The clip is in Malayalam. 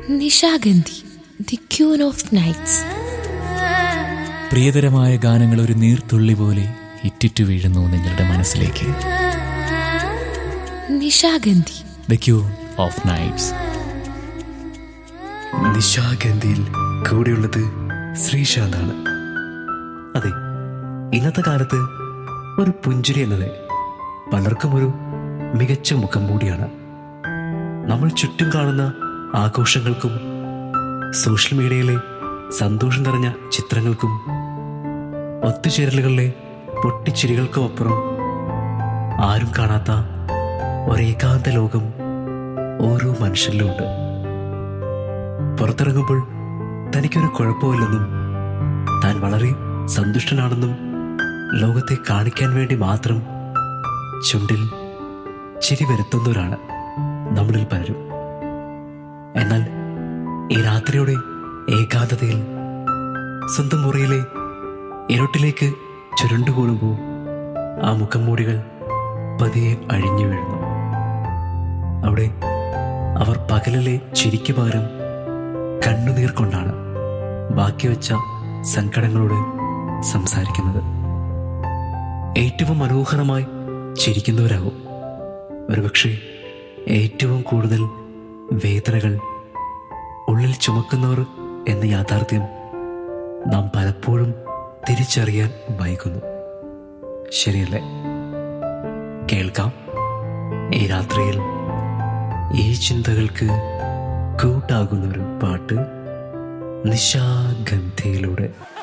Nishagandhi the queen of nights പ്രിയതരമായ ഗാനങ്ങൾ ഒരു നീർത്തുള്ളി പോലെ ഇറ്റിറ്റു വീഴുന്നു നിങ്ങളുടെ മനസ്സിലേക്ക് Nishagandhi the queen of nights നിശാഗന്ധിയിൽ കൂടെയുള്ളത് ശ്രീശാന്താണ് അതെ ഇന്നത്തെ കാലത്ത് ഒരു പുഞ്ചിരി എന്നത് പലർക്കും ഒരു മികച്ച മുഖം മൂടിയാണ് നമ്മൾ ചുറ്റും കാണുന്ന ആഘോഷങ്ങൾക്കും സോഷ്യൽ മീഡിയയിലെ സന്തോഷം നിറഞ്ഞ ചിത്രങ്ങൾക്കും ഒത്തുചേരലുകളിലെ പൊട്ടിച്ചിരികൾക്കും അപ്പുറം ആരും കാണാത്ത ഒരേകാന്ത ലോകം ഓരോ മനുഷ്യരിലുമുണ്ട് പുറത്തിറങ്ങുമ്പോൾ തനിക്കൊരു കുഴപ്പമില്ലെന്നും താൻ വളരെ സന്തുഷ്ടനാണെന്നും ലോകത്തെ കാണിക്കാൻ വേണ്ടി മാത്രം ചുണ്ടിൽ ചിരി വരുത്തുന്നവരാണ് നമ്മളിൽ പലരും എന്നാൽ ഈ രാത്രിയുടെ ഏകാന്തതയിൽ സ്വന്തം മുറിയിലെ ഇരുട്ടിലേക്ക് ചുരുണ്ടുകൂടുമ്പോൾ ആ മുഖംമൂടികൾ പതിയെ അഴിഞ്ഞു വീഴുന്നു അവിടെ അവർ പകലിലെ ചിരിക്ക് പകരം കണ്ണുനീർ കൊണ്ടാണ് ബാക്കി വെച്ച സങ്കടങ്ങളോട് സംസാരിക്കുന്നത് ഏറ്റവും മനോഹരമായി ചിരിക്കുന്നവരാകും ഒരുപക്ഷെ ഏറ്റവും കൂടുതൽ വേദനകൾ ഉള്ളിൽ ചുമക്കുന്നവർ എന്ന യാഥാർത്ഥ്യം നാം പലപ്പോഴും തിരിച്ചറിയാൻ വൈകുന്നു ശരിയല്ലേ കേൾക്കാം ഈ രാത്രിയിൽ ഈ ചിന്തകൾക്ക് കൂട്ടാകുന്ന ഒരു പാട്ട് നിശാഗന്ധിയിലൂടെ